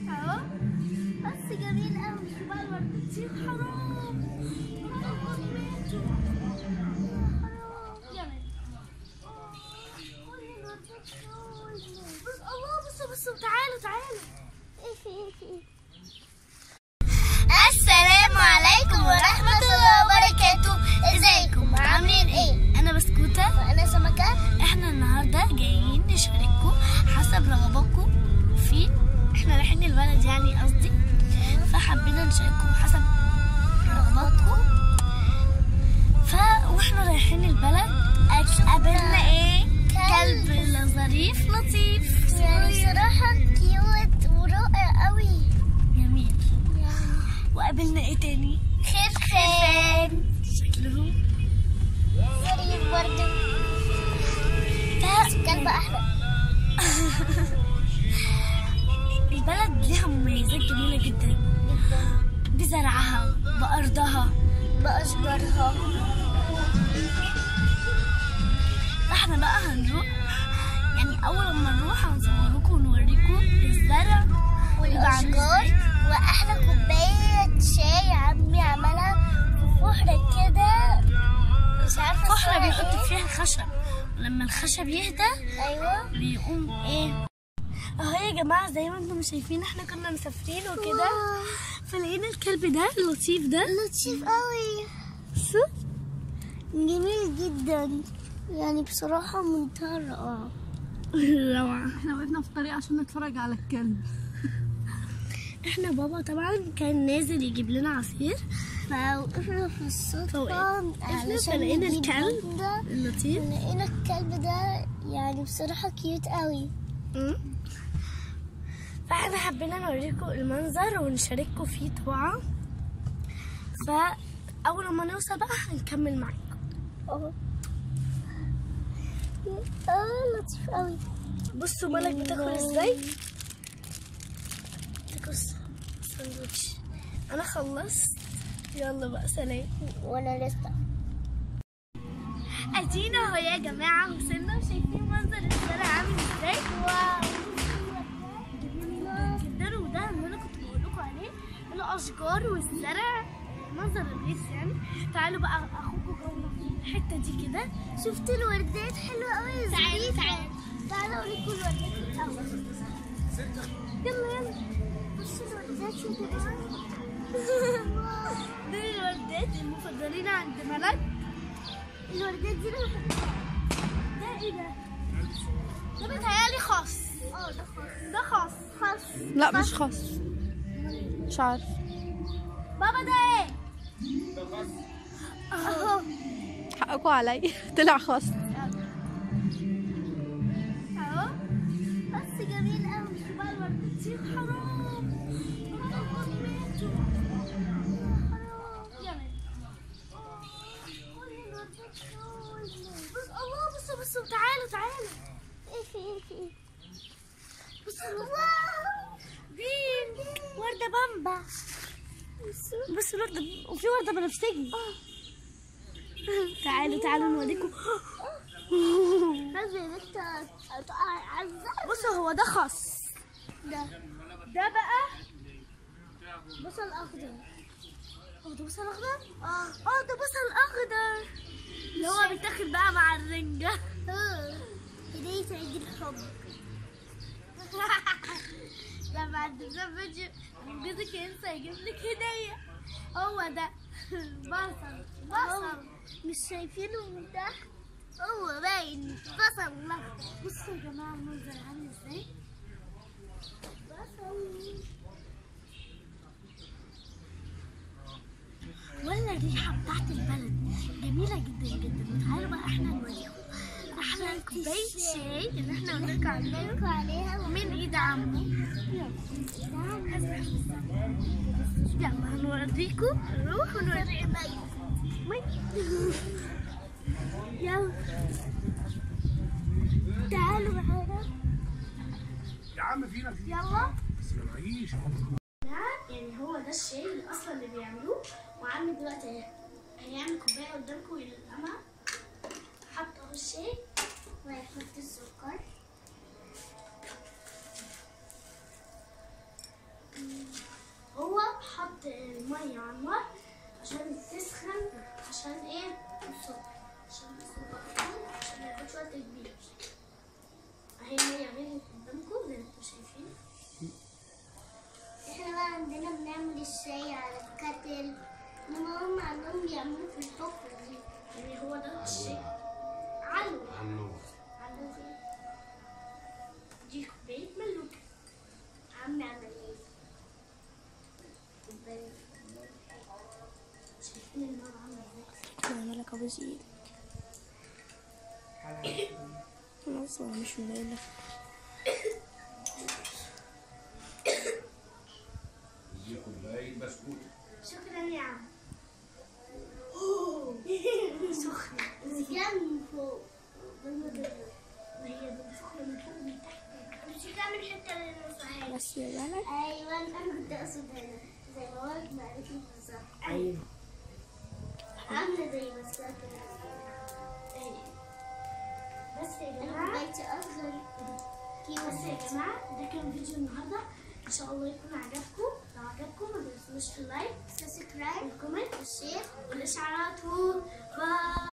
اهو بس جميل قوي شوف بقى الورد كتير حرام حرام ماتوا حرام جميل كل الوردات بص الله بصوا بصوا تعالوا تعالوا ايه في ايه في ايه السلام عليكم ورحمة الله وبركاته ازيكم عاملين ايه انا بسكوتة وانا سمكة احنا النهاردة جايين نشارككم حسب رغباتكم في احنا رايحين البلد يعني قصدي فحبينا نشارككم حسب رغباتكم ف واحنا رايحين البلد قابلنا ايه كلب ظريف لطيف يعني صراحة كيوت ورائع قوي جميل وقابلنا ايه تاني خرفان شكلهم ظريف برضه كلب احلى البلد ليها مميزات جميلة جدا بزرعها بأرضها بأشجارها فاحنا بقى هنروح يعني أول ما نروح هنصوركم ونوريكم الزرع والأشجار وأحلى كوباية شاي عمي عملها في فحرة كده مش عارفة فحرة بيحط فيها الخشب ولما الخشب يهدى أيوه بيقوم إيه اهو يا جماعة زي ما انتم شايفين احنا كنا مسافرين وكده فلقينا الكلب ده اللطيف ده لطيف قوي شوف جميل جدا يعني بصراحة منتهى الروعة روعة احنا وقفنا في الطريق عشان نتفرج على الكلب احنا بابا طبعا كان نازل يجيب لنا عصير فوقفنا في الصدفة فوقفنا فلقينا نجيب الكلب ده. اللطيف لقينا الكلب ده يعني بصراحة كيوت قوي مم. فاحنا حبينا نوريكم المنظر ونشارككم فيه طبعا فأول ما نوصل بقى هنكمل معاكم اه اه لطيف قوي بصوا مالك بتاكل ازاي تاكل ساندوتش انا خلصت يلا بقى سلام وانا لسه ادينا اهو يا جماعه وصلنا وشايفين منظر الزرع عامل ازاي واو جميل جدا وده اللي انا كنت بقول لكم عليه الاشجار والزرع منظر الريف يعني تعالوا بقى اخوكم جوه في الحته دي كده شفت الوردات حلوة قوي تعالوا تعالوا تعالوا اوريكم الوردات الاول يلا يلا بصوا الوردات يا جماعة دول الوردات المفضلين عند ملك الوردات دي انا بحبها ده ايه ده؟ ده بيتهيألي خاص اه ده خاص ده خاص خاص لا مش خاص مش عارف بابا ده ايه؟ اهو حقكوا عليا طلع خاص اهو بس جميل قوي شوف بقى الورد كتير حرام حرام ماتوا حرام جميل كل الوردات دول. بص الله بصوا بصوا تعالوا تعالوا ايه في ايه في ايه بصوا واو دين وردة بامبا بصوا الوردة وفي وردة بنفسجي تعالوا تعالوا نوريكم لازم انت تقع عزة بصوا هو ده خاص ده ده بقى بصل اخضر هو ده بصل اخضر؟ اه اه ده بصل اخضر اللي هو بيتاخد بقى مع الرنجة اه هدية عيد الحب لما عندنا فيديو جوزك ينسى يجيب لك هدية هو ده بصل بصل مش شايفينه من تحت هو باين بصل اخضر بصوا يا جماعة المنظر عامل ازاي بصل ولا الريحة بتاعت البلد جميلة جدا جدا تعالوا بقى احنا نوريكم احلى كوباية شاي اللي احنا قلنا لكم عليها لكم عليها من ايد عمو يلا هنوريكم نروح ونوريكم يلا تعالوا معانا يا عم فينا يلا بس ما معيش يعني هو ده الشاي اللي اصلا اللي بيعملوه وعمي دلوقتي هيعمل كوبايه قدامكم للقمع حط اهو الشاي وهيحط السكر نحط ميه على النار عشان تسخن عشان ايه الصبح عشان الصبح عشان ما ياخدش وقت كبير اهي الميه غليت قدامكم زي ما انتم شايفين احنا بقى عندنا بنعمل الشاي على الكتل انما هم عندهم بيعملوا في الحفرة دي يعني هو ده الشيء علو عنه علو دي دي كوبايه ملوك عمي عمل ايه؟ شايفين النار عامله ازاي بعملها كابوس ايدك انا اصلا مش مبينة دي كوبايه بسكوت شكرا يا عم سخنة جنب فوق ما هي دي سخنة من فوق ومن تحت مش تعمل الحتة اللي نصها بس يا بالك ايوه انا كنت اقصد هنا زي ما هو ما قالت لي بالظبط ايوه عامله زي مسكات بس يا انا جماعة كوبايتي اصغر بس يا جماعة ده كان فيديو النهاردة إن شاء الله يكون عجبكم لو عجبكم ما تنسوش اللايك سبسكرايب والكومنت والشير والإشعارات و باي